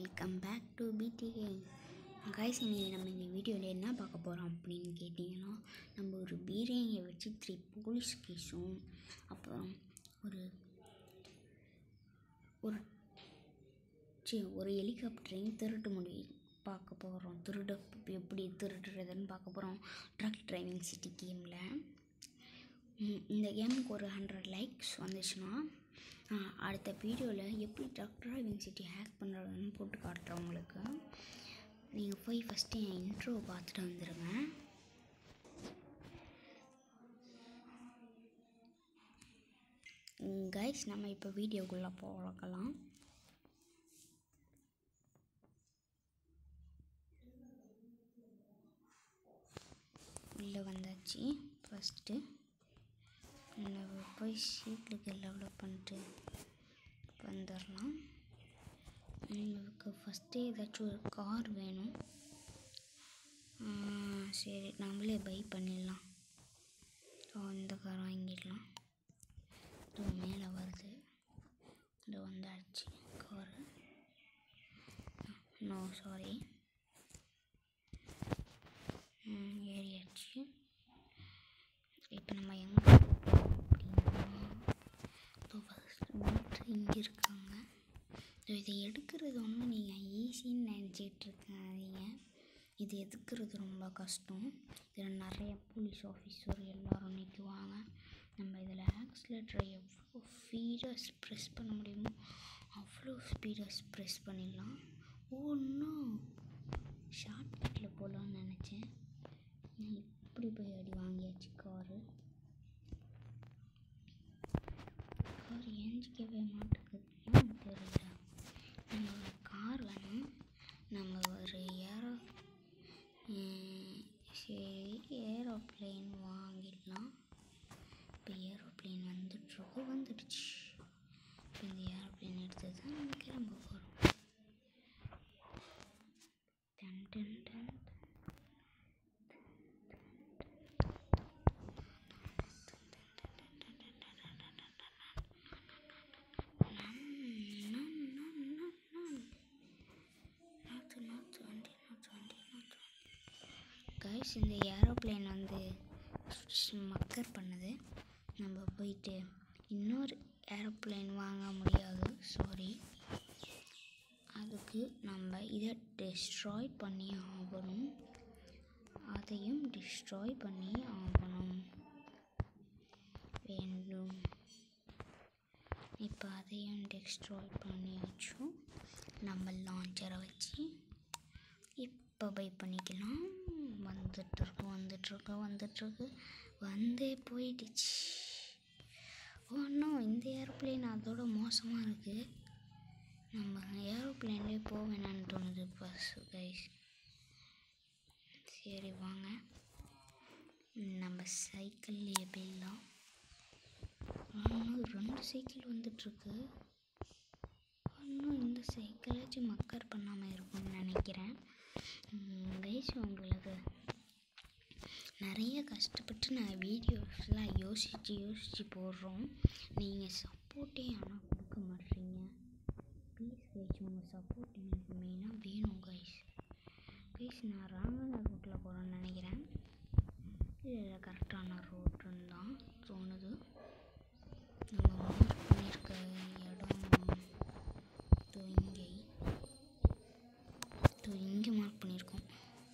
welcome back to PTA guys இன்னைக்கு நம்ம இந்த வீடியோவில் என்ன பார்க்க போகிறோம் அப்படின்னு கேட்டிங்கன்னா நம்ம ஒரு பீரங்கியை வச்சு த்ரீ போலீஸ் கேஸும் அப்புறம் ஒரு ஒரு சி ஒரு ஹெலிகாப்டரையும் திருட்டு முடி பார்க்க போகிறோம் திருட எப்படி திருடுறதுன்னு பார்க்க போகிறோம் ட்ரக் டிரைவிங் சிட்டி கேமில் இந்த கேமுக்கு ஒரு ஹண்ட்ரட் லைக்ஸ் வந்துச்சுன்னா ஆஹ், அடுத்த வீடியோவில் எப்படி ட்ரக் டிரைவிங் சிட்டி ஹேக் பண்ணுறதுன்னு போட்டு காட்டுறேன் உங்களுக்கு நீங்கள் போய் ஃபஸ்ட்டு என் இன்ட்ரோ பார்த்துட்டு வந்துடுங்க கைஸ் நம்ம இப்போ வீடியோக்குள்ளே போகலாம் உள்ளே வந்தாச்சு ஃபஸ்ட்டு நம்ம போய் ஷீட்டுக்கு டெவலப் பண்ணிட்டு வந்துடலாம் உங்களுக்கு ஃபஸ்ட்டே ஏதாச்சும் ஒரு கார் வேணும் ஆ, சரி நம்மளே பை பண்ணிடலாம் ஸோ இந்த கார் வாங்கிடலாம் இது மேலே வருது இது வந்தாச்சு காரு நோ சாரி ஏறியாச்சு இப்போ நம்ம எங்கே போகிறோம் அப்படின்னா இப்போ ஃபஸ்ட்டு மீட்ரு இங்கே இருக்காங்க ஸோ இதை எடுக்கிறது ஒன்றும் நீங்கள் ஈஸின்னு நினச்சிட்டு இருக்காதீங்க இது எடுக்கிறது ரொம்ப கஷ்டம் இதில் நிறைய போலீஸ் ஆஃபீஸர் எல்லாரும் நிற்குவாங்க நம்ம இதில் ஆக்சிலேட்டரை எவ்வளோ ஸ்பீடாக ப்ரெஸ் பண்ண முடியுமோ அவ்வளோ ஸ்பீடாக ப்ரெஸ் பண்ணிடலாம் ஒன்றும் ஷார்ட்கட்டில் போகலான்னு நினச்சேன் நான் இப்படி போய் அடி வாங்கியாச்சு காரு கார் ஏஞ்சிக்கவே மாட்டேங்குதுன்னு தெரியல நம்ம ஒரு கார் வேணும் நம்ம ஒரு ஏரோ சரி ஏரோப்ளேன் வாங்கிடலாம் இப்போ ஏரோப்ளேன் வந்துட்டுருக்கு வந்துடுச்சு இப்போ இந்த ஏரோப்ளேன் எடுத்து தான் நம்ம கிளம்ப போகிறோம் டன் டன் டன் கைஸ் இந்த ஏரோப்ளேன் வந்து மக்கர் பண்ணுது நம்ம போயிட்டு இன்னொரு ஏரோப்ளேன் வாங்க முடியாது சாரி அதுக்கு நம்ம இதை டிஸ்ட்ராய் பண்ணி ஆகணும் அதையும் டிஸ்ட்ராய் பண்ணி ஆகணும் வேண்டும் இப்போ அதையும் டிஸ்ட்ராய் பண்ணியாச்சு நம்ம லான்ச்சரை வச்சு இப்போ பை பண்ணிக்கலாம் வந்துட்டுருக்கு வந்துட்டுருக்கு வந்துட்டுருக்கு வந்தே போயிடுச்சு ஒன்றும் இந்த ஏரோப்ளேன் அதோட மோசமாக இருக்குது நம்ம ஏரோப்ளேன்லேயே போக வேணான்னு தோணுது பஸ் கைஸ் சரி வாங்க நம்ம சைக்கிள்லேயே போயிடலாம் இன்னும் ரெண்டு சைக்கிள் வந்துட்டுருக்கு இன்னும் இந்த சைக்கிளாச்சும் மக்கர் பண்ணாமல் இருக்கும்னு நினைக்கிறேன் கைஸ் உங்களுக்கு நிறைய கஷ்டப்பட்டு நான் வீடியோஸ்லாம் யோசித்து யோசித்து போடுறோம் நீங்கள் சப்போர்ட்டே ஆனால் கொடுக்க மாட்டீங்க ப்ளீஸ் கைஸ் உங்கள் சப்போர்ட் எனக்கு மெயினாக வேணும் கைஸ் கைஸ் நான் ராங்கான ரூட்டில் போகிறேன்னு நினைக்கிறேன் இல்லை கரெக்டான ரோட்டுன்னு தான் தோணுது நம்ம மார்க் பண்ணியிருக்க இடம் இதோ இங்கே இதோ இங்கே மார்க் பண்ணியிருக்கோம்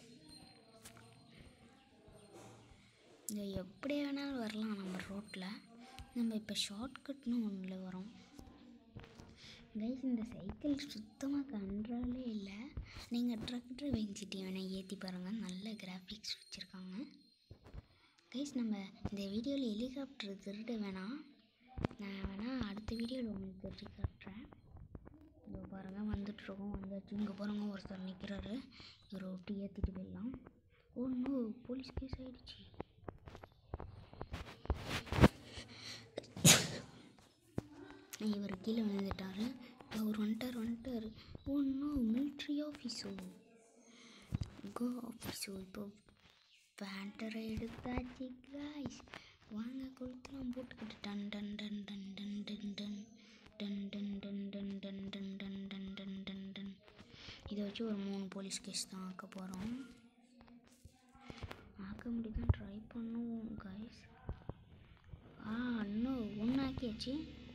இது எப்படி வேணாலும் வரலாம் நம்ம ரோட்டில் நம்ம இப்போ ஷார்ட்கட்னு ஒன்றில் வரோம் கைஸ் இந்த சைக்கிள் சுத்தமாக கண்ட்ரோலே இல்லை நீங்கள் ட்ரக் டிரைவிங் சிட்டி வேணால் ஏற்றி பாருங்கள் நல்ல கிராஃபிக்ஸ் வச்சுருக்காங்க கைஸ் நம்ம இந்த வீடியோவில் ஹெலிகாப்டர் திருட வேணாம் நான் வேணால் அடுத்த வீடியோவில் உங்களுக்கு திருடி காட்டுறேன் இதோ பாருங்கள் வந்துட்டுருக்கோம் வந்தாச்சு இங்கே பாருங்க ஒருத்தர் நிற்கிறாரு இவரை விட்டு ஏற்றிட்டு போயிடலாம் ஒன்றும் போலீஸ் கேஸ் ஆயிடுச்சு இவர் கீழே விழுந்துட்டாரு அவர் வந்துட்டார் வந்துட்டார் ஒன்றும் மிலிட்ரி ஆஃபீஸோ கோ ஆஃபீஸோ இப்போ பேண்டரை எடுத்தாச்சு காய்ஸ் வாங்க கொளுத்தலாம் போட்டுக்கிட்டு டன் டன் டன் டன் டன் டன் டன் டன் டன் டன் டன் டன் டன் டன் டன் டன் டன் டன் இதை வச்சு ஒரு மூணு போலீஸ் கேஸ் தான் ஆக்க போகிறோம் ஆக்க முடியுதான் ட்ரை பண்ணுவோம் கைஸ் ஆ இன்னும் ஒன்று ஆக்கியாச்சு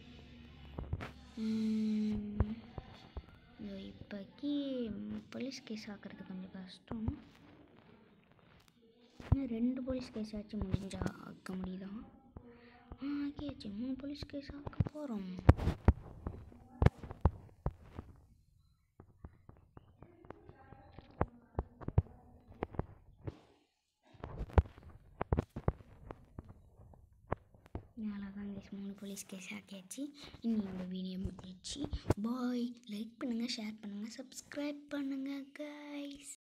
ம், இதோ இப்போக்கி போலீஸ் கேஸ் ஆக்கிறது கொஞ்சம் கஷ்டம் இன்னும் ரெண்டு போலீஸ் கேஸ் ஆச்சு முடிஞ்சா ஆக்க முடியுதா ஆ ஆக்கியாச்சு மூணு போலீஸ் கேஸ் ஆக்க போகிறோம் அவ்வளோதான் கேஸ் மூணு போலீஸ் கேஸ் ஆக்கியாச்சு இன்னையோட வீடியோ முடிச்சு பாய் லைக் பண்ணுங்கள் ஷேர் பண்ணுங்கள் சப்ஸ்கிரைப் பண்ணுங்கள் கைஸ்